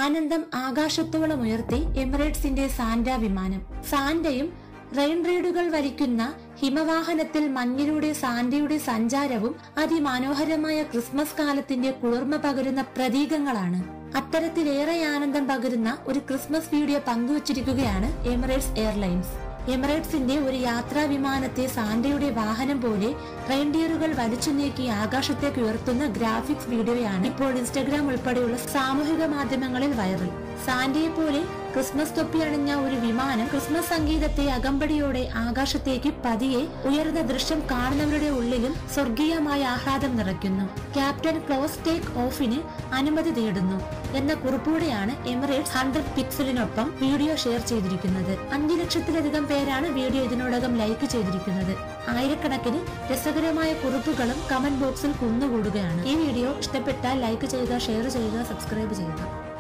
ആനന്ദം ആകാശത്തോളം ഉയർത്തി എമിറേറ്റ്സിന്റെ സാന്റ വിമാനം സാന്റയും റെയിൻ റൈഡുകൾ വരിക്കുന്ന ഹിമവാഹനത്തിൽ മഞ്ഞിലൂടെ സാന്റയുടെ സഞ്ചാരവും അതിമനോഹരമായ ക്രിസ്മസ് കാലത്തിന്റെ കുളിർമ പകരുന്ന പ്രതീകങ്ങളാണ് അത്തരത്തിലേറെ ആനന്ദം പകരുന്ന ഒരു ക്രിസ്മസ് വീഡിയോ പങ്കുവച്ചിരിക്കുകയാണ് എമിറേറ്റ്സ് എയർലൈൻസ് എമിറേറ്റ്സിന്റെ ഒരു യാത്രാ വിമാനത്തെ സാന്റയുടെ വാഹനം പോലെ റെയിൻഡിയറുകൾ വലിച്ചു നീക്കി ആകാശത്തേക്ക് ഉയർത്തുന്ന ഗ്രാഫിക്സ് വീഡിയോയാണ് ഇപ്പോൾ ഇൻസ്റ്റഗ്രാം ഉൾപ്പെടെയുള്ള സാമൂഹിക മാധ്യമങ്ങളിൽ വൈറൽ സാന്റയെ പോലെ ക്രിസ്മസ് തൊപ്പി അണിഞ്ഞ ഒരു വിമാനം ക്രിസ്മസ് സംഗീതത്തെ അകമ്പടിയോടെ ആകാശത്തേക്ക് പതിയെ ഉയർന്ന ദൃശ്യം കാണുന്നവരുടെ ഉള്ളിലും സ്വർഗീയമായ ആഹ്ലാദം നിറയ്ക്കുന്നു ക്യാപ്റ്റൻ ക്ലോസ് ടേക്ക് ഓഫിന് അനുമതി തേടുന്നു എന്ന കുറിപ്പോടെയാണ് എമിറേറ്റ്സ് ഹൺഡ്രഡ് പിക്സലിനൊപ്പം വീഡിയോ ഷെയർ ചെയ്തിരിക്കുന്നത് അഞ്ചു ലക്ഷത്തിലധികം പേരാണ് വീഡിയോ ഇതിനോടകം ലൈക്ക് ചെയ്തിരിക്കുന്നത് ആയിരക്കണക്കിന് രസകരമായ കുറിപ്പുകളും കമന്റ് ബോക്സിൽ കുന്നുകൂടുകയാണ് ഈ വീഡിയോ ഇഷ്ടപ്പെട്ടാൽ ലൈക്ക് ചെയ്യുക ഷെയർ ചെയ്യുക സബ്സ്ക്രൈബ് ചെയ്യുക